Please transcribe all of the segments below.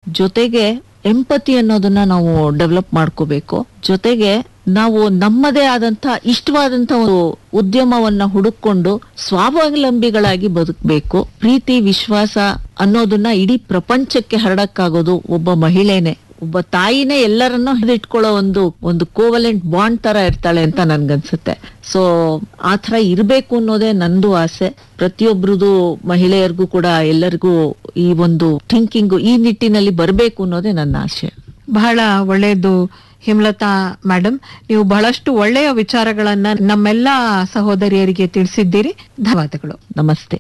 ಜೊತೆಗೆ ಎಂಪತಿ ಅನ್ನೋದನ್ನ ನಾವು ಡೆವಲಪ್ ಮಾಡ್ಕೋಬೇಕು ಜೊತೆಗೆ ನಾವು ನಮ್ಮದೇ ಆದಂತ ಇಷ್ಟವಾದಂತ ಒಂದು ಉದ್ಯಮವನ್ನ ಹುಡುಕೊಂಡು ಸ್ವಾವಲಂಬಿಗಳಾಗಿ ಬದುಕಬೇಕು ಪ್ರೀತಿ ವಿಶ್ವಾಸ ಅನ್ನೋದನ್ನ ಇಡೀ ಪ್ರಪಂಚಕ್ಕೆ ಹರಡಕ್ಕಾಗೋದು ಒಬ್ಬ ಮಹಿಳೆನೆ ಒಬ್ಬ ತಾಯಿನೇ ಎಲ್ಲರನ್ನೂ ಹಿಡಿದಿಟ್ಕೊಳ್ಳೋ ಒಂದು ಒಂದು ಕೋವಲೆಂಟ್ ಬಾಂಡ್ ತರ ಇರ್ತಾಳೆ ಅಂತ ನನ್ಗನ್ಸುತ್ತೆ ಸೊ ಆ ತರ ಇರ್ಬೇಕು ಅನ್ನೋದೇ ನಂದು ಆಸೆ ಪ್ರತಿಯೊಬ್ರದು ಮಹಿಳೆಯರಿಗೂ ಕೂಡ ಎಲ್ಲರಿಗೂ ಈ ಒಂದು ಥಿಂಕಿಂಗ್ ಈ ನಿಟ್ಟಿನಲ್ಲಿ ಬರಬೇಕು ಅನ್ನೋದೇ ನನ್ನ ಆಸೆ ಬಹಳ ಒಳ್ಳೆಯದು ಹೇಮಲತಾ ಮೇಡಮ್ ನೀವು ಬಹಳಷ್ಟು ಒಳ್ಳೆಯ ವಿಚಾರಗಳನ್ನ ನಮ್ಮೆಲ್ಲ ಸಹೋದರಿಯರಿಗೆ ತಿಳಿಸಿದ್ದೀರಿ ಧನ್ಯವಾದಗಳು ನಮಸ್ತೆ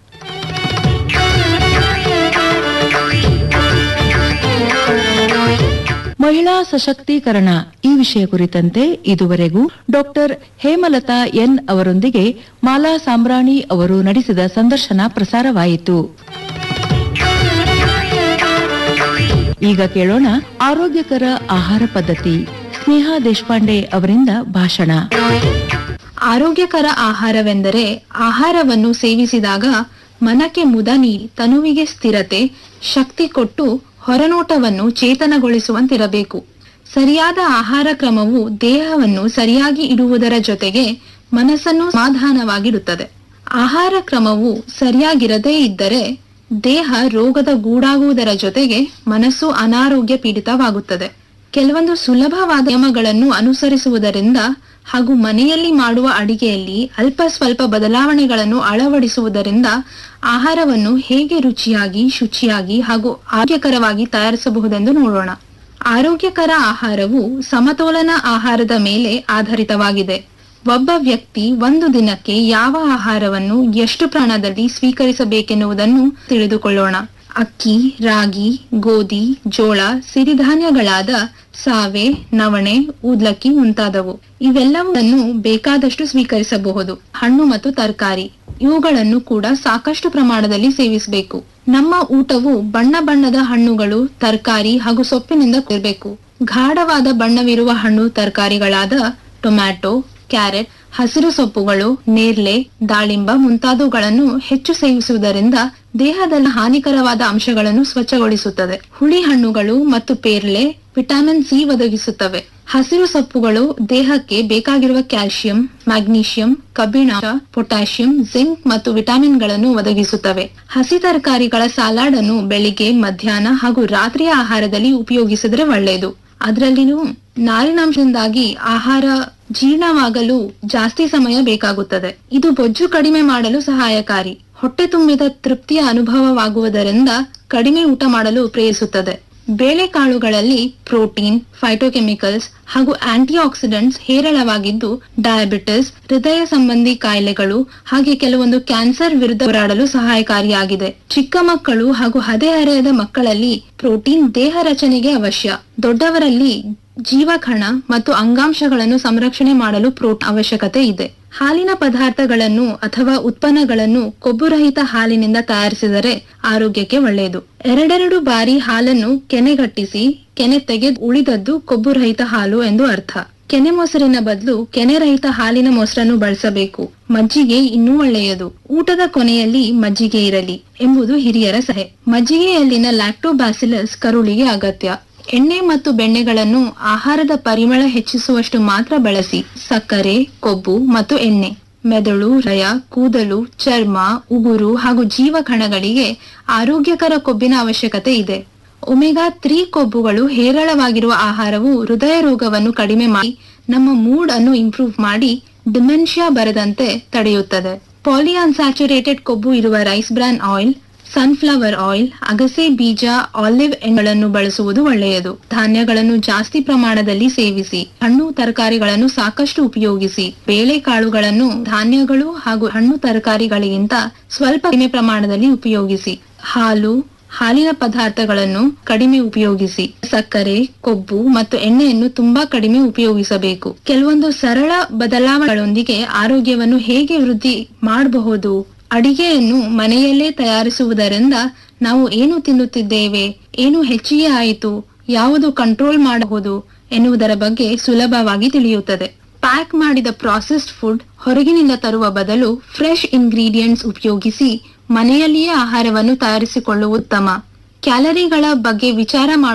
ಮಹಿಳಾ ಸಶಕ್ತೀಕರಣ ಈ ವಿಷಯ ಕುರಿತಂತೆ ಇದುವರೆಗೂ ಡಾಕ್ಟರ್ ಹೇಮಲತಾ ಎನ್ ಅವರೊಂದಿಗೆ ಮಾಲಾ ಸಾಂಬ್ರಾಣಿ ಅವರು ನಡೆಸಿದ ಸಂದರ್ಶನ ಪ್ರಸಾರವಾಯಿತು ಈಗ ಕೇಳೋಣ ಆರೋಗ್ಯಕರ ಆಹಾರ ಪದ್ಧತಿ ಸ್ನೇಹಾ ದೇಶಪಾಂಡೆ ಅವರಿಂದ ಭಾಷಣ ಆರೋಗ್ಯಕರ ಆಹಾರವೆಂದರೆ ಆಹಾರವನ್ನು ಸೇವಿಸಿದಾಗ ಮನಕ್ಕೆ ಮುದ ನೀಡಿ ತನುವಿಗೆ ಸ್ಥಿರತೆ ಶಕ್ತಿ ಕೊಟ್ಟು ಹೊರನೋಟವನ್ನು ಚೇತನಗೊಳಿಸುವಂತಿರಬೇಕು ಸರಿಯಾದ ಆಹಾರ ಕ್ರಮವು ದೇಹವನ್ನು ಸರಿಯಾಗಿ ಇಡುವುದರ ಜೊತೆಗೆ ಮನಸ್ಸನ್ನು ಸಮಾಧಾನವಾಗಿಡುತ್ತದೆ ಆಹಾರ ಕ್ರಮವು ಸರಿಯಾಗಿರದೇ ಇದ್ದರೆ ದೇಹ ರೋಗದ ಗೂಡಾಗುವುದರ ಜೊತೆಗೆ ಮನಸ್ಸು ಅನಾರೋಗ್ಯ ಪೀಡಿತವಾಗುತ್ತದೆ ಕೆಲವೊಂದು ಸುಲಭವಾದ ನಿಯಮಗಳನ್ನು ಅನುಸರಿಸುವುದರಿಂದ ಹಾಗೂ ಮನೆಯಲ್ಲಿ ಮಾಡುವ ಅಡಿಗೆಯಲ್ಲಿ ಅಲ್ಪ ಸ್ವಲ್ಪ ಬದಲಾವಣೆಗಳನ್ನು ಅಳವಡಿಸುವುದರಿಂದ ಆಹಾರವನ್ನು ಹೇಗೆ ರುಚಿಯಾಗಿ ಶುಚಿಯಾಗಿ ಹಾಗೂ ಆರೋಗ್ಯಕರವಾಗಿ ತಯಾರಿಸಬಹುದೆಂದು ನೋಡೋಣ ಆರೋಗ್ಯಕರ ಆಹಾರವು ಸಮತೋಲನ ಆಹಾರದ ಮೇಲೆ ಆಧಾರಿತವಾಗಿದೆ ಒಬ್ಬ ವ್ಯಕ್ತಿ ಒಂದು ದಿನಕ್ಕೆ ಯಾವ ಆಹಾರವನ್ನು ಎಷ್ಟು ಪ್ರಮಾಣದಲ್ಲಿ ಸ್ವೀಕರಿಸಬೇಕೆನ್ನುವುದನ್ನು ತಿಳಿದುಕೊಳ್ಳೋಣ ಅಕ್ಕಿ ರಾಗಿ ಗೋಧಿ ಜೋಳ ಸಿರಿಧಾನ್ಯಗಳಾದ ಸಾವೆ ನವಣೆ ಊದ್ಲಕ್ಕಿ ಮುಂತಾದವು ಇವೆಲ್ಲವನ್ನು ಬೇಕಾದಷ್ಟು ಸ್ವೀಕರಿಸಬಹುದು ಹಣ್ಣು ಮತ್ತು ತರಕಾರಿ ಇವುಗಳನ್ನು ಕೂಡ ಸಾಕಷ್ಟು ಪ್ರಮಾಣದಲ್ಲಿ ಸೇವಿಸಬೇಕು ನಮ್ಮ ಊಟವು ಬಣ್ಣ ಬಣ್ಣದ ಹಣ್ಣುಗಳು ತರಕಾರಿ ಹಾಗೂ ಸೊಪ್ಪಿನಿಂದ ಕೂಡಬೇಕು ಗಾಢವಾದ ಬಣ್ಣವಿರುವ ಹಣ್ಣು ತರಕಾರಿಗಳಾದ ಟೊಮ್ಯಾಟೊ ಕ್ಯಾರೆಟ್ ಹಸಿರು ಸೊಪ್ಪುಗಳು ನೇರ್ಲೆ ದಾಳಿಂಬ ಮುಂತಾದವುಗಳನ್ನು ಹೆಚ್ಚು ಸೇವಿಸುವುದರಿಂದ ದೇಹದಲ್ಲಿ ಹಾನಿಕರವಾದ ಅಂಶಗಳನ್ನು ಸ್ವಚ್ಛಗೊಳಿಸುತ್ತದೆ ಹುಳಿ ಹಣ್ಣುಗಳು ಮತ್ತು ಪೇರ್ಲೆ ವಿಟಮಿನ್ ಸಿ ಒದಗಿಸುತ್ತವೆ ಹಸಿರು ಸೊಪ್ಪುಗಳು ದೇಹಕ್ಕೆ ಬೇಕಾಗಿರುವ ಕ್ಯಾಲ್ಸಿಯಂ ಮ್ಯಾಗ್ನೀಷಿಯಂ ಕಬ್ಬಿಣ ಪೊಟ್ಯಾಷಿಯಂ ಜಿಂಕ್ ಮತ್ತು ವಿಟಮಿನ್ಗಳನ್ನು ಒದಗಿಸುತ್ತವೆ ಹಸಿ ತರಕಾರಿಗಳ ಸಲಾಡ್ ಅನ್ನು ಬೆಳಿಗ್ಗೆ ಮಧ್ಯಾಹ್ನ ಹಾಗೂ ರಾತ್ರಿಯ ಆಹಾರದಲ್ಲಿ ಉಪಯೋಗಿಸಿದ್ರೆ ಒಳ್ಳೆಯದು ಅದರಲ್ಲಿನೂ ನಾರಿನಾಂಶದಿಂದಾಗಿ ಆಹಾರ ಜೀರ್ಣವಾಗಲು ಜಾಸ್ತಿ ಸಮಯ ಬೇಕಾಗುತ್ತದೆ ಇದು ಬೊಜ್ಜು ಕಡಿಮೆ ಮಾಡಲು ಸಹಾಯಕಾರಿ ಹೊಟ್ಟೆ ತುಂಬಿದ ತೃಪ್ತಿಯ ಅನುಭವವಾಗುವುದರಿಂದ ಕಡಿಮೆ ಊಟ ಮಾಡಲು ಪ್ರೇರಿಸುತ್ತದೆ ಬೇಳೆಕಾಳುಗಳಲ್ಲಿ ಪ್ರೋಟೀನ್ ಫೈಟೋಕೆಮಿಕಲ್ಸ್ ಹಾಗೂ ಆಂಟಿ ಆಕ್ಸಿಡೆಂಟ್ಸ್ ಹೇರಳವಾಗಿದ್ದು ಡಯಾಬಿಟಿಸ್ ಹೃದಯ ಸಂಬಂಧಿ ಕಾಯಿಲೆಗಳು ಹಾಗೆ ಕೆಲವೊಂದು ಕ್ಯಾನ್ಸರ್ ವಿರುದ್ಧ ಹೋರಾಡಲು ಸಹಾಯಕಾರಿಯಾಗಿದೆ ಚಿಕ್ಕ ಮಕ್ಕಳು ಹಾಗೂ ಹದಿಹರೆಯದ ಮಕ್ಕಳಲ್ಲಿ ಪ್ರೋಟೀನ್ ದೇಹ ರಚನೆಗೆ ಅವಶ್ಯ ದೊಡ್ಡವರಲ್ಲಿ ಜೀವಕಣ ಮತ್ತು ಅಂಗಾಂಶಗಳನ್ನು ಸಂರಕ್ಷಣೆ ಮಾಡಲು ಪ್ರೋಟ್ ಅವಶ್ಯಕತೆ ಇದೆ ಹಾಲಿನ ಪದಾರ್ಥಗಳನ್ನು ಅಥವಾ ಉತ್ಪನ್ನಗಳನ್ನು ಕೊಬ್ಬುರಹಿತ ಹಾಲಿನಿಂದ ತಯಾರಿಸಿದರೆ ಆರೋಗ್ಯಕ್ಕೆ ಒಳ್ಳೆಯದು ಎರಡೆರಡು ಬಾರಿ ಹಾಲನ್ನು ಕೆನೆಗಟ್ಟಿಸಿ ಕೆನೆ ತೆಗೆದು ಉಳಿದದ್ದು ಕೊಬ್ಬುರಹಿತ ಹಾಲು ಎಂದು ಅರ್ಥ ಕೆನೆ ಮೊಸರಿನ ಬದಲು ಕೆನೆರಹಿತ ಹಾಲಿನ ಮೊಸರನ್ನು ಬಳಸಬೇಕು ಮಜ್ಜಿಗೆ ಇನ್ನೂ ಒಳ್ಳೆಯದು ಊಟದ ಕೊನೆಯಲ್ಲಿ ಮಜ್ಜಿಗೆ ಇರಲಿ ಎಂಬುದು ಹಿರಿಯರ ಸಲಹೆ ಮಜ್ಜಿಗೆಯಲ್ಲಿನ ಲ್ಯಾಕ್ಟೋಬ್ಯಾಸಿಲಸ್ ಕರುಳಿಗೆ ಅಗತ್ಯ ಎಣ್ಣೆ ಮತ್ತು ಬೆಣ್ಣೆಗಳನ್ನು ಆಹಾರದ ಪರಿಮಳ ಹೆಚ್ಚಿಸುವಷ್ಟು ಮಾತ್ರ ಬಳಸಿ ಸಕ್ಕರೆ ಕೊಬ್ಬು ಮತ್ತು ಎಣ್ಣೆ ಮೆದುಳು ಹೃದಯ ಕೂದಲು ಚರ್ಮ ಉಗುರು ಹಾಗೂ ಜೀವಕಣಗಳಿಗೆ ಆರೋಗ್ಯಕರ ಕೊಬ್ಬಿನ ಅವಶ್ಯಕತೆ ಇದೆ ಒಮೆಗಾ ತ್ರೀ ಕೊಬ್ಬುಗಳು ಹೇರಳವಾಗಿರುವ ಆಹಾರವು ಹೃದಯ ರೋಗವನ್ನು ಕಡಿಮೆ ಮಾಡಿ ನಮ್ಮ ಮೂಡ್ ಅನ್ನು ಇಂಪ್ರೂವ್ ಮಾಡಿ ಡಿಮೆನ್ಷಿಯಾ ಬರದಂತೆ ತಡೆಯುತ್ತದೆ ಪಾಲಿ ಅನ್ಸ್ಯಾಚುರೇಟೆಡ್ ಕೊಬ್ಬು ಇರುವ rice bran oil sunflower oil ಅಗಸೆ ಬೀಜ ಆಲಿವ್ ಎಣ್ಣೆಗಳನ್ನು ಬಳಸುವುದು ಒಳ್ಳೆಯದು ಧಾನ್ಯಗಳನ್ನು ಜಾಸ್ತಿ ಪ್ರಮಾಣದಲ್ಲಿ ಸೇವಿಸಿ ಹಣ್ಣು ತರಕಾರಿಗಳನ್ನು ಸಾಕಷ್ಟು ಉಪಯೋಗಿಸಿ ಬೇಳೆಕಾಳುಗಳನ್ನು ಧಾನ್ಯಗಳು ಹಾಗೂ ಹಣ್ಣು ತರಕಾರಿಗಳಿಗಿಂತ ಸ್ವಲ್ಪ ಕಡಿಮೆ ಪ್ರಮಾಣದಲ್ಲಿ ಉಪಯೋಗಿಸಿ ಹಾಲು ಹಾಲಿನ ಪದಾರ್ಥಗಳನ್ನು ಕಡಿಮೆ ಉಪಯೋಗಿಸಿ ಸಕ್ಕರೆ ಕೊಬ್ಬು ಮತ್ತು ಎಣ್ಣೆಯನ್ನು ತುಂಬಾ ಕಡಿಮೆ ಉಪಯೋಗಿಸಬೇಕು ಕೆಲವೊಂದು ಸರಳ ಬದಲಾವಣೆಗಳೊಂದಿಗೆ ಆರೋಗ್ಯವನ್ನು ಹೇಗೆ ವೃದ್ಧಿ ಮಾಡಬಹುದು ಅಡಿಗೆಯನ್ನು ಮನೆಯಲ್ಲೇ ತಯಾರಿಸುವುದರಿಂದ ನಾವು ಏನು ತಿನ್ನುತ್ತಿದ್ದೇವೆ ಏನು ಹೆಚ್ಚಿಗೆ ಆಯಿತು ಯಾವುದು ಕಂಟ್ರೋಲ್ ಮಾಡಬಹುದು ಎನ್ನುವುದರ ಬಗ್ಗೆ ಸುಲಭವಾಗಿ ತಿಳಿಯುತ್ತದೆ ಪ್ಯಾಕ್ ಮಾಡಿದ ಪ್ರಾಸೆಸ್ಡ್ ಫುಡ್ ಹೊರಗಿನಿಂದ ತರುವ ಬದಲು ಫ್ರೆಶ್ ಇಂಗ್ರೀಡಿಯೆಂಟ್ಸ್ ಉಪಯೋಗಿಸಿ ಮನೆಯಲ್ಲಿಯೇ ಆಹಾರವನ್ನು ತಯಾರಿಸಿಕೊಳ್ಳುವುದು ಉತ್ತಮ ಕ್ಯಾಲರಿಗಳ ಬಗ್ಗೆ ವಿಚಾರ ಮಾಡುವ